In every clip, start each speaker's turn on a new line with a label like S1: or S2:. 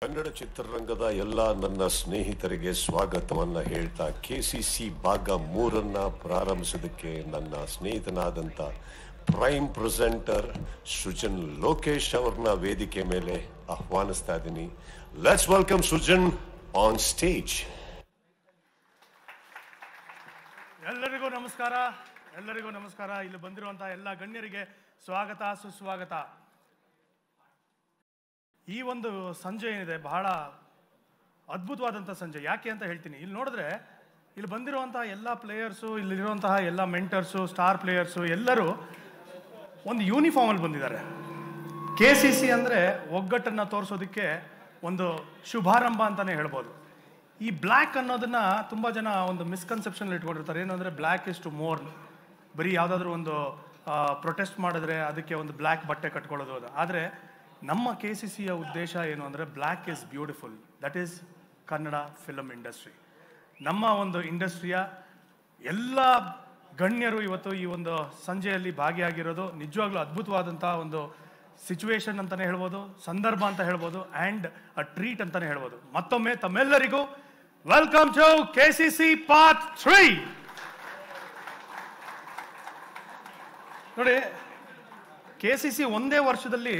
S1: ಕನ್ನಡ ಚಿತ್ರರಂಗದ ಎಲ್ಲ ನನ್ನ ಸ್ನೇಹಿತರಿಗೆ ಸ್ವಾಗತವನ್ನ ಹೇಳ್ತಾ ಕೆಸಿಸಿ ಭಾಗ ಮೂರನ್ನ ಪ್ರಾರಂಭಿಸೋದಕ್ಕೆ ನನ್ನ ಸ್ನೇಹಿತನಾದಂಥ ಪ್ರೈಮ್ ಪ್ರೆಸೆಂಟರ್ ಸೃಜನ್ ಲೋಕೇಶ್ ಅವ್ರನ್ನ ವೇದಿಕೆ ಮೇಲೆ ಆಹ್ವಾನಿಸ್ತಾ ಇದ್ದೀನಿ let's welcome Srujan on stage
S2: ಎಲ್ಲರಿಗೂ ನಮಸ್ಕಾರ ಎಲ್ಲರಿಗೂ ನಮಸ್ಕಾರ ಇಲ್ಲಿ ಬಂದಿರುವಂತಹ ಎಲ್ಲ ಗಣ್ಯರಿಗೆ ಸ್ವಾಗತ ಸುಸ್ವಾಗತ ಈ ಒಂದು ಸಂಜೆ ಏನಿದೆ ಬಹಳ ಅದ್ಭುತವಾದಂಥ ಸಂಜೆ ಯಾಕೆ ಅಂತ ಹೇಳ್ತೀನಿ ಇಲ್ಲಿ ನೋಡಿದ್ರೆ ಇಲ್ಲಿ ಬಂದಿರುವಂತಹ ಎಲ್ಲ ಪ್ಲೇಯರ್ಸು ಇಲ್ಲಿರುವಂತಹ ಎಲ್ಲ ಮೆಂಟರ್ಸು ಸ್ಟಾರ್ ಪ್ಲೇಯರ್ಸು ಎಲ್ಲರೂ ಒಂದು ಯೂನಿಫಾರ್ಮಲ್ಲಿ ಬಂದಿದ್ದಾರೆ ಕೆ ಸಿ ಸಿ ಅಂದರೆ ಒಗ್ಗಟ್ಟನ್ನು ತೋರಿಸೋದಕ್ಕೆ ಒಂದು ಶುಭಾರಂಭ ಅಂತಲೇ ಹೇಳ್ಬೋದು ಈ ಬ್ಲ್ಯಾಕ್ ಅನ್ನೋದನ್ನ ತುಂಬ ಜನ ಒಂದು ಮಿಸ್ಕನ್ಸೆಪ್ಷನ್ ಇಟ್ಕೊಂಡಿರ್ತಾರೆ ಏನಂದರೆ ಬ್ಲ್ಯಾಕ್ ಇಸ್ ಟು ಮೋರ್ ಬರೀ ಯಾವುದಾದ್ರೂ ಒಂದು ಪ್ರೊಟೆಸ್ಟ್ ಮಾಡಿದ್ರೆ ಅದಕ್ಕೆ ಒಂದು ಬ್ಲ್ಯಾಕ್ ಬಟ್ಟೆ ಕಟ್ಕೊಳ್ಳೋದು ಅದು ಆದರೆ ನಮ್ಮ ಕೆ ಸಿ ಸಿಯ ಉದ್ದೇಶ ಏನು ಅಂದರೆ black is beautiful that is Kannada film industry ನಮ್ಮ ಒಂದು ಇಂಡಸ್ಟ್ರಿಯ ಎಲ್ಲ ಗಣ್ಯರು ಇವತ್ತು ಈ ಒಂದು ಸಂಜೆಯಲ್ಲಿ ಭಾಗಿಯಾಗಿರೋದು ನಿಜವಾಗ್ಲೂ ಅದ್ಭುತವಾದಂಥ ಒಂದು ಸಿಚುವೇಶನ್ ಅಂತಾನೆ ಹೇಳ್ಬೋದು ಸಂದರ್ಭ ಅಂತ ಹೇಳ್ಬೋದು ಆ್ಯಂಡ್ ಅ ಟ್ರೀಟ್ ಅಂತಾನೆ ಹೇಳ್ಬೋದು ಮತ್ತೊಮ್ಮೆ ತಮ್ಮೆಲ್ಲರಿಗೂ welcome to K C C part three ನೋಡಿ ಕೆ ಸಿ ಸಿ ಒಂದೇ ವರ್ಷದಲ್ಲಿ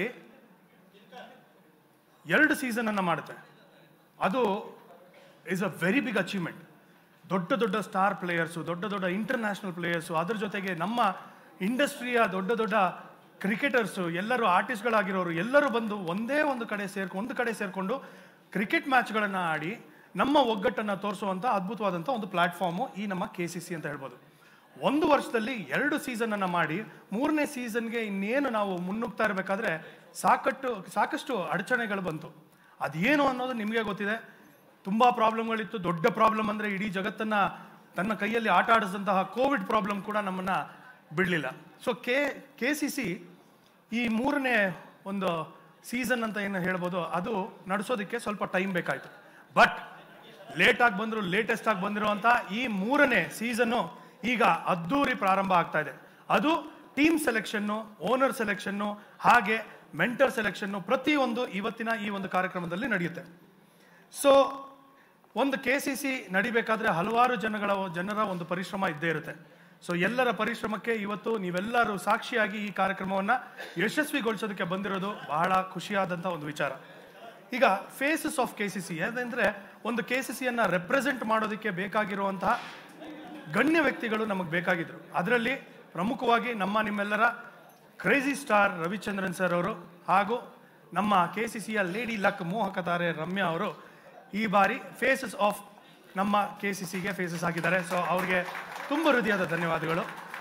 S2: ಎರಡು ಸೀಸನ್ ಅನ್ನ ಮಾಡುತ್ತೆ ಅದು is a very big achievement ದೊಡ್ಡ ದೊಡ್ಡ ಸ್ಟಾರ್ ಪ್ಲೇಯರ್ಸು ದೊಡ್ಡ ದೊಡ್ಡ ಇಂಟರ್ನ್ಯಾಷನಲ್ ಪ್ಲೇಯರ್ಸು ಅದ್ರ ಜೊತೆಗೆ ನಮ್ಮ ಇಂಡಸ್ಟ್ರಿಯ ದೊಡ್ಡ ದೊಡ್ಡ ಕ್ರಿಕೆಟರ್ಸು ಎಲ್ಲರೂ ಆರ್ಟಿಸ್ಟ್ಗಳಾಗಿರೋರು ಎಲ್ಲರೂ ಬಂದು ಒಂದೇ ಒಂದು ಕಡೆ ಸೇರ್ಕೊಂಡು ಒಂದು ಕಡೆ ಸೇರಿಕೊಂಡು ಕ್ರಿಕೆಟ್ ಮ್ಯಾಚ್ಗಳನ್ನು ಆಡಿ ನಮ್ಮ ಒಗ್ಗಟ್ಟನ್ನು ತೋರಿಸುವಂಥ ಅದ್ಭುತವಾದಂಥ ಒಂದು ಪ್ಲಾಟ್ಫಾರ್ಮು ಈ ನಮ್ಮ ಕೆ ಸಿ ಸಿ ಅಂತ ಹೇಳ್ಬೋದು ಒಂದು ವರ್ಷದಲ್ಲಿ ಎರಡು ಸೀಸನ್ ಅನ್ನ ಮಾಡಿ ಮೂರನೇ ಸೀಸನ್ಗೆ ಇನ್ನೇನು ನಾವು ಮುನ್ನುಗ್ತಾ ಇರಬೇಕಾದ್ರೆ ಸಾಕಷ್ಟು ಸಾಕಷ್ಟು ಅಡಚಣೆಗಳು ಬಂತು ಅದೇನು ಅನ್ನೋದು ನಿಮಗೆ ಗೊತ್ತಿದೆ ತುಂಬಾ ಪ್ರಾಬ್ಲಮ್ಗಳಿತ್ತು ದೊಡ್ಡ ಪ್ರಾಬ್ಲಮ್ ಅಂದ್ರೆ ಇಡೀ ಜಗತ್ತನ್ನ ತನ್ನ ಕೈಯಲ್ಲಿ ಆಟ ಆಡಿಸಿದಂತಹ ಕೋವಿಡ್ ಪ್ರಾಬ್ಲಮ್ ಕೂಡ ನಮ್ಮನ್ನ ಬಿಡಲಿಲ್ಲ so K K C C ಈ ಮೂರನೇ ಒಂದು ಸೀಸನ್ ಅಂತ ಏನು ಹೇಳ್ಬೋದು ಅದು ನಡೆಸೋದಕ್ಕೆ ಸ್ವಲ್ಪ ಟೈಮ್ ಬೇಕಾಯಿತು ಬಟ್ ಲೇಟ್ ಆಗಿ ಬಂದ್ರು ಲೇಟೆಸ್ಟ್ ಆಗಿ ಬಂದಿರುವಂತ ಈ ಮೂರನೇ ಸೀಸನ್ನು ಈಗ ಅದ್ದೂರಿ ಪ್ರಾರಂಭ ಆಗ್ತಾ ಇದೆ ಅದು ಟೀಮ್ ಸೆಲೆಕ್ಷನ್ನು ಓನರ್ ಸೆಲೆಕ್ಷನ್ನು ಹಾಗೆ ಮೆಂಟರ್ ಸೆಲೆಕ್ಷನ್ನು ಪ್ರತಿಯೊಂದು ಇವತ್ತಿನ ಈ ಒಂದು ಕಾರ್ಯಕ್ರಮದಲ್ಲಿ ನಡೆಯುತ್ತೆ ಸೊ ಒಂದು ಕೆ ಸಿ ಸಿ ನಡಿಬೇಕಾದ್ರೆ ಹಲವಾರು ಜನಗಳ ಜನರ ಒಂದು ಪರಿಶ್ರಮ ಇದ್ದೇ ಇರುತ್ತೆ ಸೊ ಎಲ್ಲರ ಪರಿಶ್ರಮಕ್ಕೆ ಇವತ್ತು ನೀವೆಲ್ಲರೂ ಸಾಕ್ಷಿಯಾಗಿ ಈ ಕಾರ್ಯಕ್ರಮವನ್ನ ಯಶಸ್ವಿಗೊಳಿಸೋದಕ್ಕೆ ಬಂದಿರೋದು ಬಹಳ ಖುಷಿಯಾದಂಥ ಒಂದು ವಿಚಾರ ಈಗ faces of K C C ಯಾಕಂದ್ರೆ ಒಂದು ಕೆ ಸಿ ಸಿಯನ್ನ ರೆಪ್ರೆಸೆಂಟ್ ಮಾಡೋದಕ್ಕೆ ಬೇಕಾಗಿರುವಂತಹ ಗಣ್ಯ ವ್ಯಕ್ತಿಗಳು ನಮಗೆ ಬೇಕಾಗಿದ್ರು ಅದರಲ್ಲಿ ಪ್ರಮುಖವಾಗಿ ನಮ್ಮ ನಿಮ್ಮೆಲ್ಲರ ಕ್ರೇಜಿ ಸ್ಟಾರ್ ರವಿಚಂದ್ರನ್ ಸರ್ ಅವರು ಹಾಗೂ ನಮ್ಮ ಕೆ ಸಿ ಸಿಯ ಲೇಡಿ ಲಕ್ ಮೋಹಕ ತಾರೆ ರಮ್ಯಾ ಅವರು ಈ ಬಾರಿ ಫೇಸಸ್ ಆಫ್ ನಮ್ಮ ಕೆ ಸಿ ಸಿಗೆ ಫೇಸಸ್ ಆಗಿದ್ದಾರೆ ಸೊ ಅವ್ರಿಗೆ ತುಂಬ ಹೃದಯದ ಧನ್ಯವಾದಗಳು